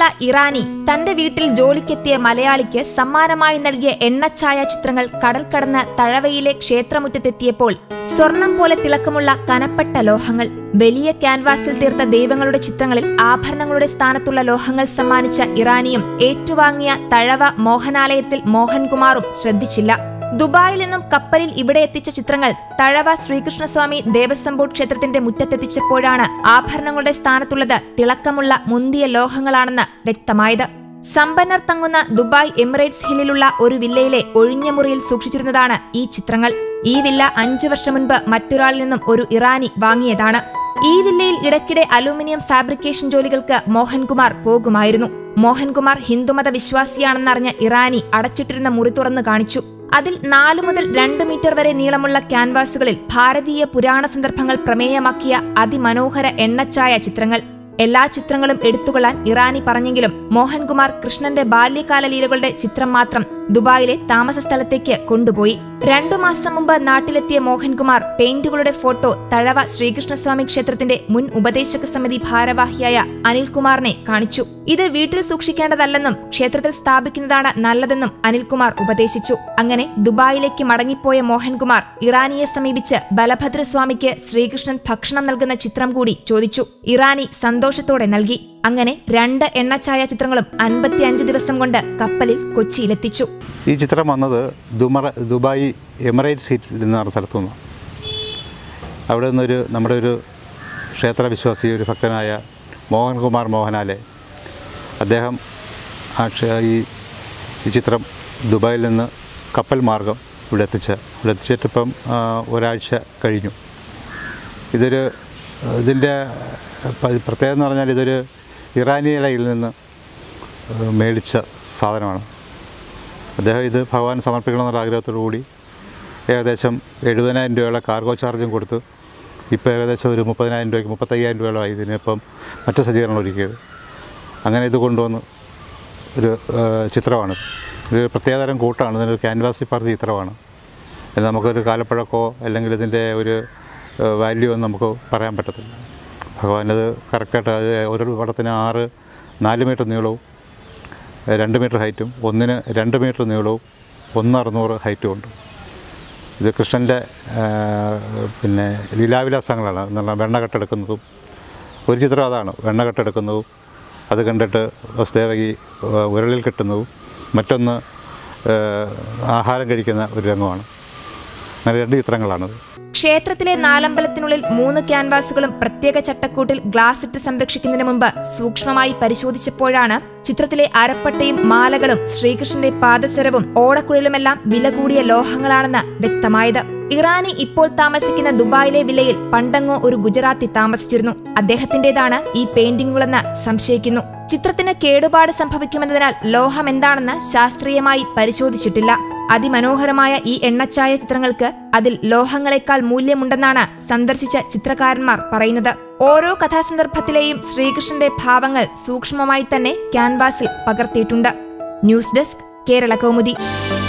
ഇറാനി തന്റെ വീട്ടിൽ ജോലിക്കെത്തിയ മലയാളിക്ക് സമ്മാനമായി നൽകിയ എണ്ണച്ചായ ചിത്രങ്ങൾ കടൽ കടന്ന് തഴവയിലെ ക്ഷേത്രമുറ്റത്തെത്തിയപ്പോൾ സ്വർണം പോലെ തിളക്കമുള്ള കനപ്പെട്ട ലോഹങ്ങൾ വലിയ ക്യാൻവാസിൽ തീർത്ത ദൈവങ്ങളുടെ ചിത്രങ്ങളിൽ ആഭരണങ്ങളുടെ സ്ഥാനത്തുള്ള ലോഹങ്ങൾ സമ്മാനിച്ച ഇറാനിയും ഏറ്റുവാങ്ങിയ തഴവ മോഹനാലയത്തിൽ മോഹൻകുമാറും ശ്രദ്ധിച്ചില്ല ദുബായിൽ നിന്നും കപ്പലിൽ ഇവിടെ എത്തിച്ച ചിത്രങ്ങൾ തഴവ ശ്രീകൃഷ്ണസ്വാമി ദേവസ്വം ബോർഡ് ക്ഷേത്രത്തിന്റെ മുറ്റത്തെത്തിച്ചപ്പോഴാണ് ആഭരണങ്ങളുടെ സ്ഥാനത്തുള്ളത് തിളക്കമുള്ള മുന്തിയ ലോഹങ്ങളാണെന്ന് വ്യക്തമായത് സമ്പന്നർ തങ്ങുന്ന ദുബായ് എമിറേറ്റ്സ് ഹില്ലിലുള്ള ഒരു വില്ലയിലെ ഒഴിഞ്ഞ മുറിയിൽ സൂക്ഷിച്ചിരുന്നതാണ് ഈ ചിത്രങ്ങൾ ഈ വില്ല അഞ്ചു വർഷം മുൻപ് മറ്റൊരാളിൽ നിന്നും ഒരു ഇറാനി വാങ്ങിയതാണ് ഈ വില്ലയിൽ ഇടയ്ക്കിടെ അലൂമിനിയം ഫാബ്രിക്കേഷൻ ജോലികൾക്ക് മോഹൻകുമാർ പോകുമായിരുന്നു മോഹൻകുമാർ ഹിന്ദുമത വിശ്വാസിയാണെന്നറിഞ്ഞ ഇറാനി അടച്ചിട്ടിരുന്ന മുറി തുറന്നു കാണിച്ചു അതിൽ നാലു മുതൽ രണ്ട് മീറ്റർ വരെ നീളമുള്ള ക്യാൻവാസുകളിൽ ഭാരതീയ പുരാണ സന്ദർഭങ്ങൾ പ്രമേയമാക്കിയ അതിമനോഹര എണ്ണച്ചായ ചിത്രങ്ങൾ എല്ലാ ചിത്രങ്ങളും എടുത്തുകൊള്ളാൻ ഇറാനി പറഞ്ഞെങ്കിലും മോഹൻകുമാർ കൃഷ്ണന്റെ ബാല്യകാല ലീലകളുടെ ചിത്രം മാത്രം ദുബായിലെ താമസ സ്ഥലത്തേക്ക് കൊണ്ടുപോയി രണ്ടു മാസം മുമ്പ് നാട്ടിലെത്തിയ മോഹൻകുമാർ പെയിന്റുകളുടെ ഫോട്ടോ തഴവ ശ്രീകൃഷ്ണസ്വാമി ക്ഷേത്രത്തിന്റെ മുൻ ഉപദേശക സമിതി ഭാരവാഹിയായ അനിൽകുമാറിനെ കാണിച്ചു ഇത് വീട്ടിൽ സൂക്ഷിക്കേണ്ടതല്ലെന്നും ക്ഷേത്രത്തിൽ സ്ഥാപിക്കുന്നതാണ് നല്ലതെന്നും അനിൽകുമാർ ഉപദേശിച്ചു അങ്ങനെ ദുബായിലേക്ക് മടങ്ങിപ്പോയ മോഹൻകുമാർ ഇറാനിയെ സമീപിച്ച് ബലഭദ്രസ്വാമിക്ക് ശ്രീകൃഷ്ണൻ ഭക്ഷണം നൽകുന്ന ചിത്രം കൂടി ചോദിച്ചു ഇറാനി സന്തോഷത്തോടെ നൽകി അങ്ങനെ രണ്ട് എണ്ണച്ചായ ചിത്രങ്ങളും അൻപത്തിയഞ്ചു ദിവസം കൊണ്ട് കപ്പലിൽ കൊച്ചിയിലെത്തിച്ചു ഈ ചിത്രം വന്നത് ദുമറ ദുബായ് എമിറേറ്റ്സ് ഹിറ്റിൽ എന്ന് പറഞ്ഞ സ്ഥലത്തു നിന്ന് അവിടെ നിന്നൊരു നമ്മുടെ ഒരു ക്ഷേത്രവിശ്വാസി ഒരു ഭക്തനായ മോഹൻകുമാർ മോഹനാലെ അദ്ദേഹം ആ ക്ഷേ- ഈ ഈ ചിത്രം ദുബായിൽ നിന്ന് കപ്പൽ മാർഗം ഇവിടെ എത്തിച്ച ഇവിടെ എത്തിച്ചിട്ടിപ്പം ആ, ഒരാഴ്ച കഴിഞ്ഞു ഇതൊരു ഇതിൻ്റെ പ- പ്രത്യേകത എന്ന് പറഞ്ഞാൽ ഇതൊരു ഇറാനിയലയിൽ നിന്ന് ഏഹ്, മേടിച്ച സാധനമാണ് അദ്ദേഹം ഇത് ഭഗവാൻ സമർപ്പിക്കണമെന്നുള്ള ആഗ്രഹത്തോടു കൂടി ഏകദേശം എഴുപതിനായിരം രൂപയുള്ള കാർഗോ ചാർജും കൊടുത്ത് ഇപ്പോൾ ഏകദേശം ഒരു മുപ്പതിനായിരം രൂപയ്ക്ക് മുപ്പത്തയ്യായിരം രൂപയോളമായി ഇതിനിപ്പം മറ്റ് സജ്ജീകരണം ഒരുക്കിയത് അങ്ങനെ ഇത് കൊണ്ടുവന്ന് ഒരു ഏഹ്, ചിത്രമാണ് ഇത് പ്രത്യേകതരം കൂട്ടാണ് ഇതിനൊരു ക്യാൻവാസിൽ പറഞ്ഞ ചിത്രമാണ് ഇത് നമുക്കൊരു കാലപ്പഴക്കമോ അല്ലെങ്കിൽ ഇതിൻ്റെ ഒരു വാല്യൂ ഒന്നും നമുക്ക് പറയാൻ പറ്റത്തില്ല ഭഗവാൻ അത് കറക്റ്റായിട്ട് അത് ഒരു പടത്തിന് ആറ് നാല് മീറ്റർ നീളവും രണ്ട് മീറ്റർ ഹൈറ്റും ഒന്നിന് രണ്ട് മീറ്റർ നീളവും ഒന്ന് അറുന്നൂറ് ഹൈറ്റും ഉണ്ട് ഇത് കൃഷ്ണൻ്റെ പിന്നെ ലീലാവിലാസങ്ങളാണ് എന്ന് പറഞ്ഞാൽ വെണ്ണ കെട്ടെടുക്കുന്നതും ഒരു ചിത്രം അതാണ് വെണ്ണ കെട്ടെടുക്കുന്നതും അത് കണ്ടിട്ട് വസുദേവകി ഏഹ്, ഉരളിൽ കെട്ടുന്നതും മറ്റൊന്ന് ഏഹ്, ആഹാരം കഴിക്കുന്ന ഒരു രംഗമാണ് അങ്ങനെ രണ്ട് ചിത്രങ്ങളാണത് ക്ഷേത്രത്തിലെ നാലമ്പലത്തിനുള്ളിൽ മൂന്ന് ക്യാൻവാസുകളും പ്രത്യേക ചട്ടക്കൂട്ടിൽ ഗ്ലാസ് ഇട്ട് സംരക്ഷിക്കുന്നതിന് മുമ്പ് സൂക്ഷ്മമായി പരിശോധിച്ചപ്പോഴാണ് ചിത്രത്തിലെ അരപ്പട്ടയും മാലകളും ശ്രീകൃഷ്ണന്റെ പാദസരവും ഓടക്കുഴലുമെല്ലാം വില കൂടിയ ലോഹങ്ങളാണെന്ന് വ്യക്തമായത് ഇറാനി ഇപ്പോൾ താമസിക്കുന്ന ദുബായിലെ വില്ലയിൽ പണ്ടങ്ങോ ഒരു ഗുജറാത്തി താമസിച്ചിരുന്നു അദ്ദേഹത്തിന്റേതാണ് ഈ പെയിന്റിങ്ങുകളെന്ന് സംശയിക്കുന്നു ചിത്രത്തിന് കേടുപാട് സംഭവിക്കുമെന്നതിനാൽ ലോഹം എന്താണെന്ന് ശാസ്ത്രീയമായി പരിശോധിച്ചിട്ടില്ല അതിമനോഹരമായ ഈ എണ്ണച്ചായ ചിത്രങ്ങൾക്ക് അതിൽ ലോഹങ്ങളെക്കാൾ മൂല്യമുണ്ടെന്നാണ് സന്ദർശിച്ച ചിത്രകാരന്മാർ പറയുന്നത് ഓരോ കഥാസന്ദർഭത്തിലെയും ശ്രീകൃഷ്ണന്റെ ഭാവങ്ങൾ സൂക്ഷ്മമായി തന്നെ ക്യാൻവാസിൽ പകർത്തിയിട്ടുണ്ട് ന്യൂസ് ഡെസ്ക് കേരള കൗമുദി